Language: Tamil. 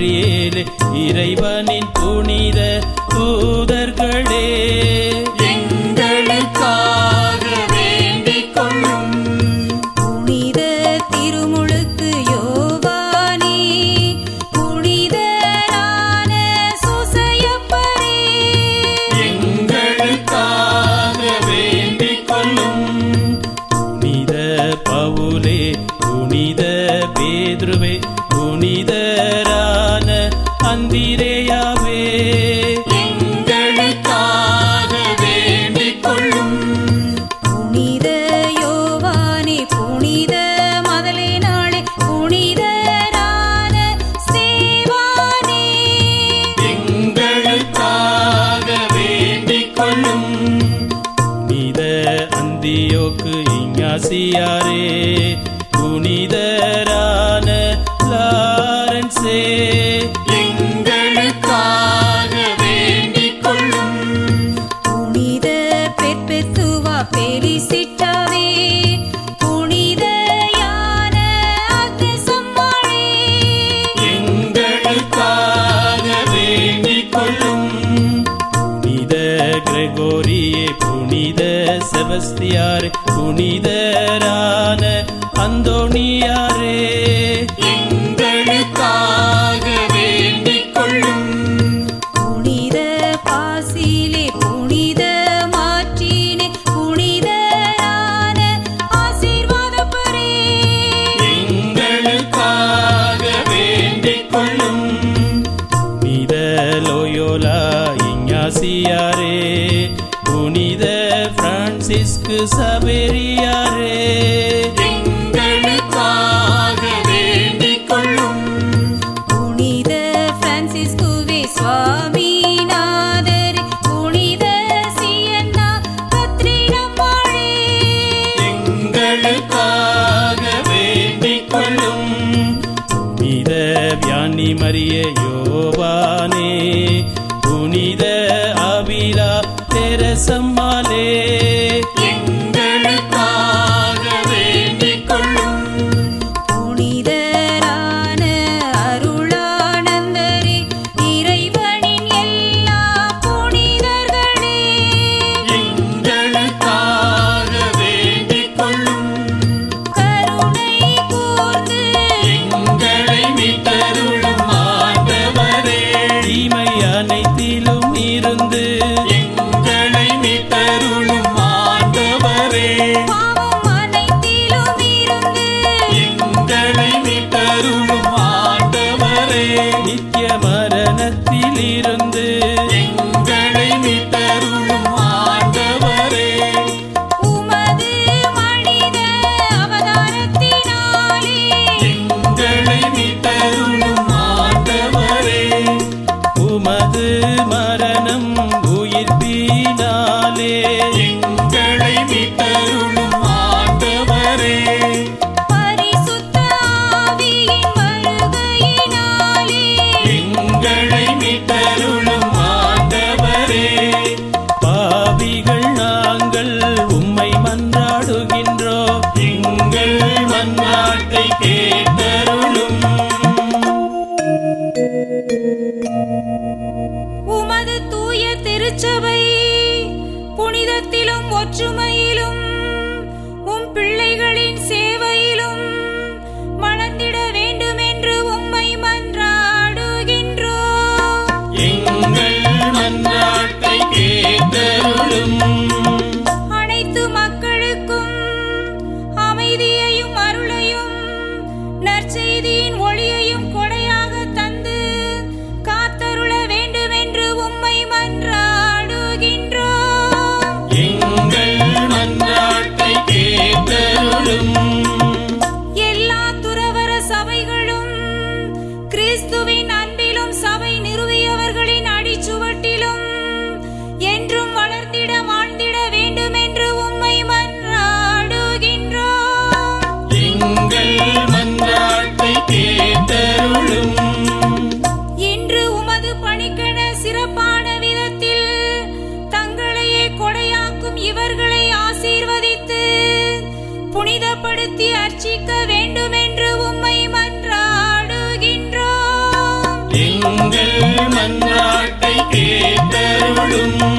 கபிரியேலே இறைவனின் புனித தூதர்களே எங்களுக்காக வேண்டிக் கொள்ளும் புனித திருமுழுக்கு யோவானே புனிதரான சூசையப்பரே எங்களுக்காக வேண்டிக் கொள்ளும் புனித பவுலே புனித பேதுருவே புனிதரான அந்திரேயாவே எங்களுக்காக வேண்டிக் கொள்ளும் புனித யோவானே புனித மதலேனாளே புனிதரான சேவானே எங்களுக்காக வேண்டிக் கொள்ளும் புனித அந்தியோக்கு இஞ்ஞாசியாரே புனிதரான லாரன்சே எங்களுக்காக வேண்டிக் கொள்ளும் புனித பெர்பெத்துவா பெலிசிட்டாவே புனித யான அக்னசம்மாளே எங்களுக்காக வேண்டிக் கொள்ளும் புனித கிரெகோரியே புனித செபஸ்தியாரே புனிதரான அந்தோணியாரே எங்களுக்காக வேண்டிக் கொள்ளும் புனித பாசிலே புனித மாற்றினே புனிதரான ஆசீர்வாதப்பரே எங்களுக்காக வேண்டிக் கொள்ளும் புனித லோயோலா இஞ்ஞாசியாரே புனித பிரான்சிஸ்கு சபேரியாரே எங்களுக்காக வேண்டிக் கொள்ளும் புனித பிரான்சிஸ்குவே சுவாமிநாதரே புனித சியன்னா கத்ரீனம்மாளே எங்களுக்காக வேண்டிக் கொள்ளும் புனித வியானி மரிய யோவானே புனித அபிலா தெரசம்மாளே எங்களுக்காக வேண்டிக் கொள்ளும் புனிதரான அருளானந்தரே இறைவனின் எல்லா புனிதர்களே எங்களுக்காக வேண்டிக் கொள்ளும் கருணை கூர்ந்து எங்களை மீட்டருளும் ஆண்டவரே தீமை அனைத்திலும் இருந்து எங்களை மீட்டருளும் ஆண்டவரே பாவம் அனைத்திலும் இருந்து எங்களை மீட்டருளும் ஆண்டவரே நித்திய மரணத்தில் இருந்து எங்களை மீட்டருளும் ஆண்டவரே உமது மனித அவதாரத்தினாலே எங்களை மீட்டருளும் ஆண்டவரே உமது மரணம் உயிர்ப்பினாலே எங்களை மீட்டருளும் ஆண்டவரே பரிசுத்த ஆவியின் வருகையினாலே எங்களை மீட்டருளும் ஆண்டவரே பாவிகள் நாங்கள் உம்மை மன்றாடுகின்றோம் எங்கள் மன்றாட்டை கேட்டருளும் உமது தூய திருச்சபை புனிதத்திலும் ஒற்றுமையிலும் உம் பிள்ளைகளின் சேவையிலும் மணந்திட வேண்டும் என்று உம்மை மன்றாடுகின்றோம் எங்கள் மன்றாட்டை கேட்டருளும் அனைத்து மக்களுக்கும் அமைதியையும் அருளையும் நற்செய்தியின் ஒளியையும் கொடையாக தந்து காத்தருள வேண்டும் என்று உம்மை மன்றாடுகின்றோம் எங்கள் மன்றாட்டை கேட்டருளும் எல்லா துறவற சபைகளும் கிறிஸ்துவின் அன்பிலும் சபை நிறுவியவர்களின் அடிச்சுவட்டிலும் என்றும் வளர்ந்திட வாழ்ந்திட வேண்டும் என்று உம்மை மன்றாடுகின்றோம் எங்கள் மன்றாட்டை கேட்டருளும் இன்று உமது பணிக்கென சிறப்பான விதத்தில் தங்களையே கொடையாக்கும் இவர்களை ஆசீர்வதித்து புனிதப்படுத்தி அர்ச்சிக்க வேண்டும் என்று உம்மை மன்றாடுகின்றோம் மன்றாட்டை கேட்டருளும்